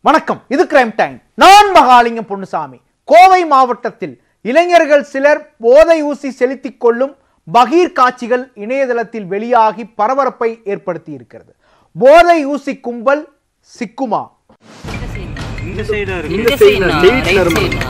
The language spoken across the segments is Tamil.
வணக்கம் இது கிரைம் டைம் நான் மகாலிங்கம் பொன்னுசாமி கோவை மாவட்டத்தில் இளைஞர்கள் சிலர் போதை ஊசி செலுத்திக் கொள்ளும் பகீர் காட்சிகள் இணையதளத்தில் வெளியாகி பரபரப்பை ஏற்படுத்தி இருக்கிறது போதை ஊசி கும்பல் சிக்குமா இந்த சைடா இருக்கு இந்த சைடு ரைட் சைடு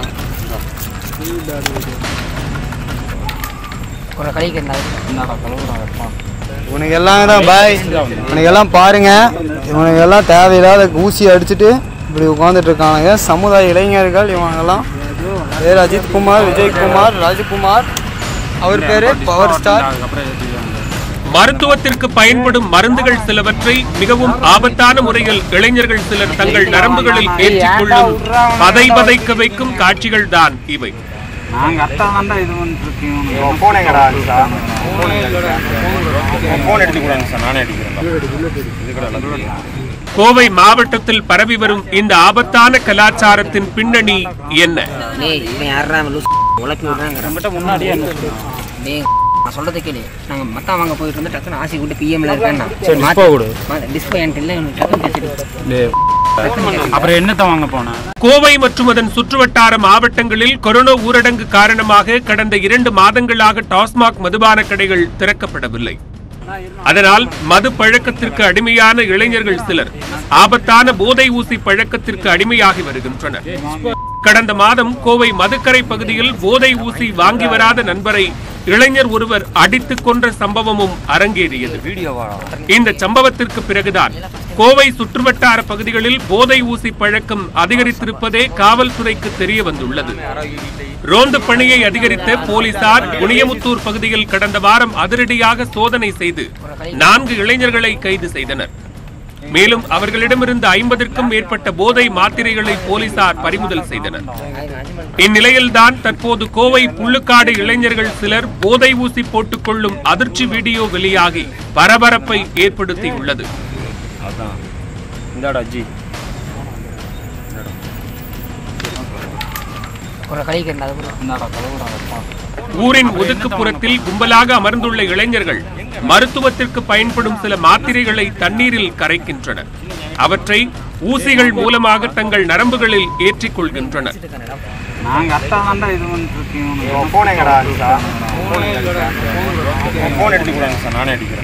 ஒரு கை இவனுக்கு எல்லாம் தான் பாய் இவனுக்கு எல்லாம் பாருங்க இவனுக்கு எல்லாம் தேவையில்லாத ஊசி அடிச்சுட்டு இப்படி உட்காந்துட்டு இருக்கானுங்க சமுதாய இளைஞர்கள் இவங்கெல்லாம் பேர் அஜித் குமார் விஜயகுமார் ராஜகுமார் அவர் பேரு பவர் ஸ்டார் மருத்துவத்திற்கு பயன்படும் மருந்துகள் சிலவற்றை மிகவும் ஆபத்தான முறையில் இளைஞர்கள் சிலர் தங்கள் நரம்புகளில் ஏற்றிக்கொள்ளும் பதை பதைக்க வைக்கும் காட்சிகள் தான் இவை நாங்க அத்தா தாண்டா இது பண்ணிட்டு இருக்கோம் ஃபோன் எங்கடா சார் ஃபோன் எடுத்து கொடுங்க சார் நானே அடிக்கிறேன் கோவை மாவட்டத்தில் பரவி வரும் இந்த ஆபத்தான கலாச்சாரத்தின் பின்னணி என்ன டேய் இவன் யாரா லூஸ் உழப்பி விடுறாங்க முன்னாடியே டேய் நான் சொல்றதை கேளு நாங்க மத்தம் வாங்க போயிட்டு வந்து டக்குன்னு ஆசி விட்டு பிஎம்ல இருக்கேன்னா டிஸ்போ கொடு டிஸ்போ என்கிட்ட இல்லை இவனுக்கு டக்குன்னு பேசிட்டு அப்புறம் என்னத்த வாங்க போனேன் கோவை மற்றும் அதன் சுற்றுவட்டார மாவட்டங்களில் கொரோனா ஊரடங்கு காரணமாக கடந்த இரண்டு மாதங்களாக டாஸ்மாக் மதுபான கடைகள் திறக்கப்படவில்லை அதனால் மது பழக்கத்திற்கு அடிமையான இளைஞர்கள் சிலர் ஆபத்தான போதை ஊசி பழக்கத்திற்கு அடிமையாகி வருகின்றனர் கடந்த மாதம் கோவை மதுக்கரை பகுதியில் போதை ஊசி வாங்கி வராத நண்பரை இளைஞர் ஒருவர் அடித்துக் கொன்ற சம்பவமும் அரங்கேறியது இந்த சம்பவத்திற்கு பிறகுதான் கோவை சுற்றுவட்டார பகுதிகளில் போதை ஊசி பழக்கம் அதிகரித்திருப்பதே காவல்துறைக்கு தெரிய வந்துள்ளது ரோந்து பணியை அதிகரித்த போலீசார் குனியமுத்தூர் பகுதியில் கடந்த வாரம் அதிரடியாக சோதனை செய்து நான்கு இளைஞர்களை கைது செய்தனர் மேலும் அவர்களிடமிருந்து ஐம்பதற்கும் மேற்பட்ட போதை மாத்திரைகளை போலீசார் பறிமுதல் செய்தனர் இந்நிலையில்தான் தற்போது கோவை புள்ளுக்காடு இளைஞர்கள் சிலர் போதை ஊசி போட்டுக் கொள்ளும் அதிர்ச்சி வீடியோ வெளியாகி பரபரப்பை ஏற்படுத்தியுள்ளது அதான் இந்தாடா ஜி ஒரு கை கண்டா அது ஊரின் ஒதுக்குப்புறத்தில் கும்பலாக அமர்ந்துள்ள இளைஞர்கள் மருத்துவத்திற்கு பயன்படும் சில மாத்திரைகளை தண்ணீரில் கரைக்கின்றனர் அவற்றை ஊசிகள் மூலமாக தங்கள் நரம்புகளில் ஏற்றிக் கொள்கின்றனர் நாங்க அத்தா தாண்டா இது பண்ணிட்டு இருக்கோம் ஃபோன் எங்கடா சார் ஃபோன் எடுத்து கொடுங்க சார் நானே அடிக்கிறேன்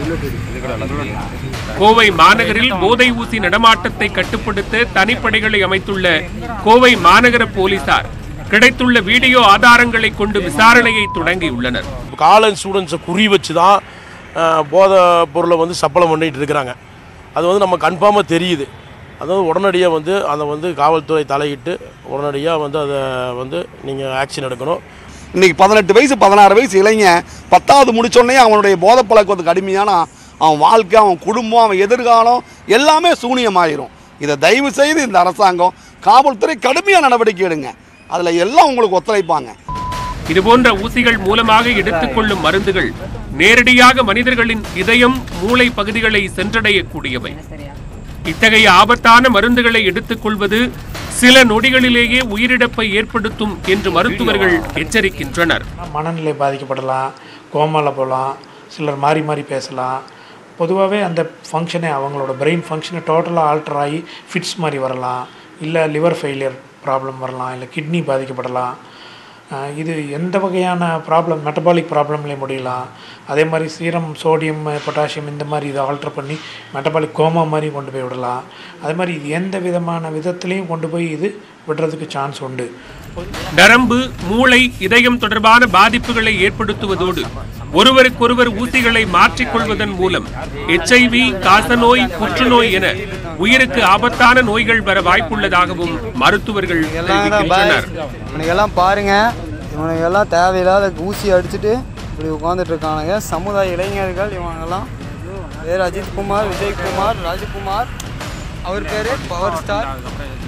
கோவை மாநகரில் போதை ஊசி நடமாட்டத்தை கட்டுப்படுத்த தனிப்படைகளை அமைத்துள்ள கோவை மாநகர போலீசார் கிடைத்துள்ள வீடியோ ஆதாரங்களை கொண்டு விசாரணையை தொடங்கியுள்ளனர் காலேஜ் ஸ்டூடெண்ட்ஸை குறி வச்சு தான் போதை பொருளை வந்து சப்பளம் பண்ணிட்டு இருக்கிறாங்க அது வந்து நம்ம கன்ஃபார்மாக தெரியுது அதாவது உடனடியாக வந்து அதை வந்து காவல்துறை தலையிட்டு உடனடியாக வந்து அதை வந்து நீங்கள் ஆக்ஷன் எடுக்கணும் இன்னைக்கு பதினெட்டு வயசு பதினாறு வயசு இளைஞன் பத்தாவது முடிச்சோடனே அவனுடைய போதை பழக்கத்துக்கு அடிமையானா அவன் வாழ்க்கை அவன் குடும்பம் அவன் எதிர்காலம் எல்லாமே சூனியமாயிரும் இதை தயவு செய்து இந்த அரசாங்கம் காவல்துறை கடுமையாக நடவடிக்கை எடுங்க அதில் எல்லாம் உங்களுக்கு ஒத்துழைப்பாங்க இதுபோன்ற ஊசிகள் மூலமாக எடுத்துக்கொள்ளும் மருந்துகள் நேரடியாக மனிதர்களின் இதயம் மூளை பகுதிகளை சென்றடையக்கூடியவை இத்தகைய ஆபத்தான மருந்துகளை எடுத்துக்கொள்வது சில நொடிகளிலேயே உயிரிழப்பை ஏற்படுத்தும் என்று மருத்துவர்கள் எச்சரிக்கின்றனர் மனநிலை பாதிக்கப்படலாம் கோமாவில் போகலாம் சிலர் மாறி மாறி பேசலாம் பொதுவாகவே அந்த ஃபங்க்ஷனே அவங்களோட பிரெயின் ஃபங்க்ஷனை டோட்டலாக ஆல்டர் ஆகி ஃபிட்ஸ் மாதிரி வரலாம் இல்லை லிவர் ஃபெயிலியர் ப்ராப்ளம் வரலாம் இல்லை கிட்னி பாதிக்கப்படலாம் அஹ் இது எந்த வகையான ப்ராப்ளம் மெட்டபாலிக் ப்ராப்ளம்லேயே முடியலாம் அதே மாதிரி சீரம் சோடியம் பொட்டாசியம் இந்த மாதிரி இதை ஆல்டர் பண்ணி மெட்டபாலிக் கோமா மாதிரி கொண்டு போய் விடலாம் அதே மாதிரி இது எந்த விதமான விதத்துலேயும் கொண்டு போய் இது விடுறதுக்கு சான்ஸ் உண்டு நரம்பு மூளை இதயம் தொடர்பான பாதிப்புகளை ஏற்படுத்துவதோடு ஒருவருக்கொருவர் ஊசிகளை மாற்றிக்கொள்வதன் மூலம் எச்ஐவி காசநோய் புற்றுநோய் என உயிருக்கு ஆபத்தான நோய்கள் வர வாய்ப்புள்ளதாகவும் மருத்துவர்கள் எல்லாம் தான் பாய் தெரிவிக்கின்றனர் இவனுக்கு எல்லாம் பாருங்க இவனுக்கு எல்லாம் தேவையில்லாத ஊசி அடிச்சுட்டு இப்படி உட்காந்துட்டு இருக்கானுங்க சமுதாய இளைஞர்கள் இவங்கெல்லாம் பேர் அஜித் குமார் விஜயகுமார் ராஜகுமார் அவர் பேரு பவர் ஸ்டார்